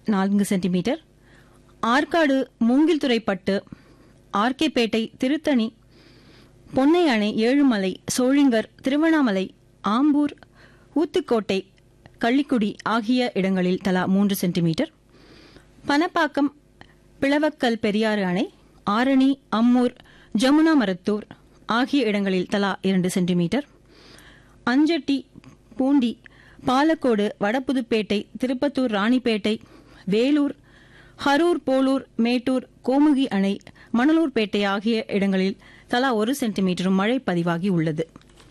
நான்கு சென்டிமீட்டர் ஆற்காடு மூங்கில்துறைப்பட்டு ஆர்கேபேட்டை திருத்தணி பொன்னை அணை ஏழுமலை சோழிங்கர் திருவண்ணாமலை ஆம்பூர் ஊத்துக்கோட்டை கள்ளிக்குடி ஆகிய இடங்களில் தலா மூன்று சென்டிமீட்டர் பனப்பாக்கம் பிளவக்கல் பெரியாறு அணை ஆரணி அம்மூர் ஜமுனா மரத்தூர் ஆகிய இடங்களில் தலா இரண்டு சென்டிமீட்டர் அஞ்சட்டி பூண்டி பாலக்கோடு வடபுதுப்பேட்டை திருப்பத்தூர் ராணிப்பேட்டை வேலூர் ஹரூர் போலூர் மேட்டூர் கோமுகி அணை மணலூர்பேட்டை ஆகிய இடங்களில் தலா ஒரு சென்டிமீட்டரும் மழை பதிவாகி உள்ளது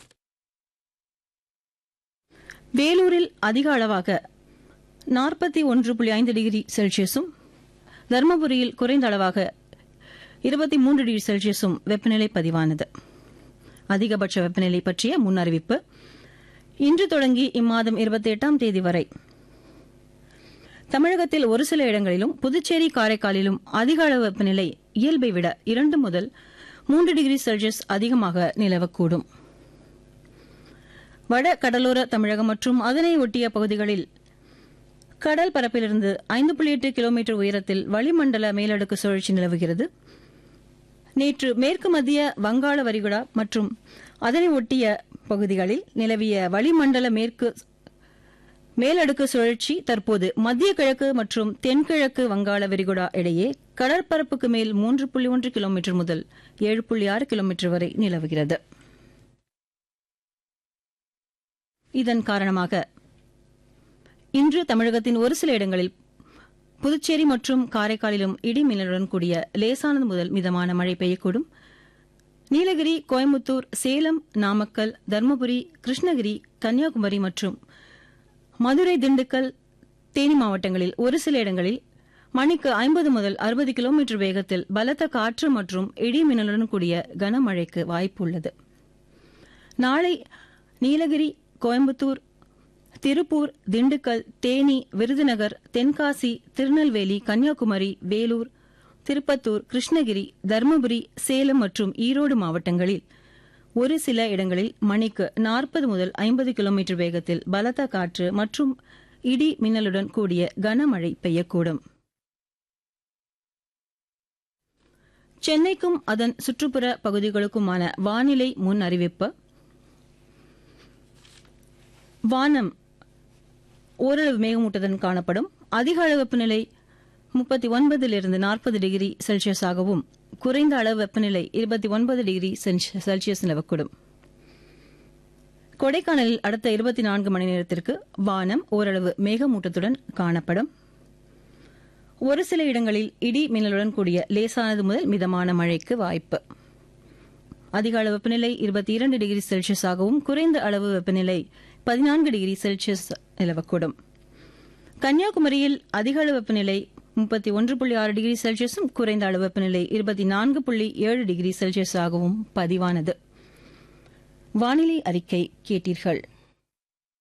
வேலூரில் அதிக அளவாக நாற்பத்தி ஒன்று புள்ளி ஐந்து டிகிரி செல்சியஸும் தருமபுரியில் குறைந்த அளவாக இருபத்தி மூன்று டிகிரி செல்சியஸும் வெப்பநிலை பதிவானது அதிகபட்ச வெப்பநிலை பற்றிய முன்னறிவிப்பு இன்று தொடங்கி இம்மாதம் இருபத்தி எட்டாம் தேதி வரை தமிழகத்தில் ஒரு சில இடங்களிலும் புதுச்சேரி காரைக்காலிலும் அதிக அளவு வெப்பநிலை இயல்பை விட இரண்டு முதல் மூன்று டிகிரி செல்சியஸ் அதிகமாக நிலவக்கூடும் வட கடலோர தமிழகம் மற்றும் அதனை ஒட்டிய பகுதிகளில் கடல் பரப்பிலிருந்து ஐந்து புள்ளி எட்டு கிலோமீட்டர் உயரத்தில் வளிமண்டல மேலடுக்கு சுழற்சி நிலவுகிறது நேற்று மேற்கு மத்திய வங்காள வரிகுடா மற்றும் அதனை ஒட்டிய பகுதிகளில் நிலவிய வளிமண்டல மேற்கு மேலடுக்கு சுழற்சி தற்போது மத்திய கிழக்கு மற்றும் தென்கிழக்கு வங்காள விரிகுடா இடையே கடற்பரப்புக்கு மேல் மூன்று புள்ளி ஒன்று கிலோமீட்டர் முதல் ஏழு புள்ளி ஆறு கிலோமீட்டர் வரை நிலவுகிறது இதன் காரணமாக இன்று தமிழகத்தின் ஒரு சில இடங்களில் புதுச்சேரி மற்றும் காரைக்காலிலும் இடி மின்னலுடன் கூடிய லேசானது முதல் மிதமான மழை பெய்யக்கூடும் நீலகிரி கோயம்புத்தூர் சேலம் நாமக்கல் தருமபுரி கிருஷ்ணகிரி கன்னியாகுமரி மற்றும் மதுரை திண்டுக்கல் தேனி மாவட்டங்களில் ஒரு சில இடங்களில் மணிக்கு ஐம்பது முதல் அறுபது கிலோமீட்டர் வேகத்தில் பலத்த காற்று மற்றும் இடி மின்னலுடன் கூடிய கனமழைக்கு வாய்ப்பு உள்ளது நாளை நீலகிரி கோயம்புத்தூர் திருப்பூர் திண்டுக்கல் தேனி விருதுநகர் தென்காசி திருநெல்வேலி கன்னியாகுமரி வேலூர் திருப்பத்தூர் கிருஷ்ணகிரி தருமபுரி சேலம் மற்றும் ஈரோடு மாவட்டங்களில் ஒரு சில இடங்களில் மணிக்கு நாற்பது முதல் ஐம்பது கிலோமீட்டர் வேகத்தில் பலத்த காற்று மற்றும் இடி மின்னலுடன் கூடிய கனமழை பெய்யக்கூடும் சென்னைக்கும் அதன் சுற்றுப்புற பகுதிகளுக்குமான வானிலை முன் அறிவிப்பு வானம் ஓரளவு மேகமூட்டத்துடன் காணப்படும் அதிக அளவு வெப்பநிலை முப்பத்தி ஒன்பதிலிருந்து நாற்பது டிகிரி செல்சியஸாகவும் குறைந்த அளவு வெப்பநிலை இருபத்தி ஒன்பது டிகிரி செல்சியஸ் நிலவக்கூடும் கொடைக்கானலில் அடுத்த இருபத்தி நான்கு மணி நேரத்திற்கு வானம் ஓரளவு மேகமூட்டத்துடன் காணப்படும் ஒரு சில இடங்களில் இடி மின்னலுடன் கூடிய லேசானது முதல் மிதமான மழைக்கு வாய்ப்பு அதிக அளவு வெப்பநிலை இருபத்தி இரண்டு டிகிரி செல்சியஸாகவும் குறைந்த அளவு வெப்பநிலை பதினான்கு டிகிரி செல்சியஸ் நிலவக்கூடும் கன்னியாகுமரியில் அதிக அளவு வெப்பநிலை முப்பத்தி ஒன்று புள்ளி ஆறு டிகிரி செல்சியஸும் குறைந்த அளவு வெப்பநிலை இருபத்தி நான்கு புள்ளி ஏழு டிகிரி செல்சியஸாகவும் பதிவானது வானிலை அறிக்கை கேட்டீர்கள்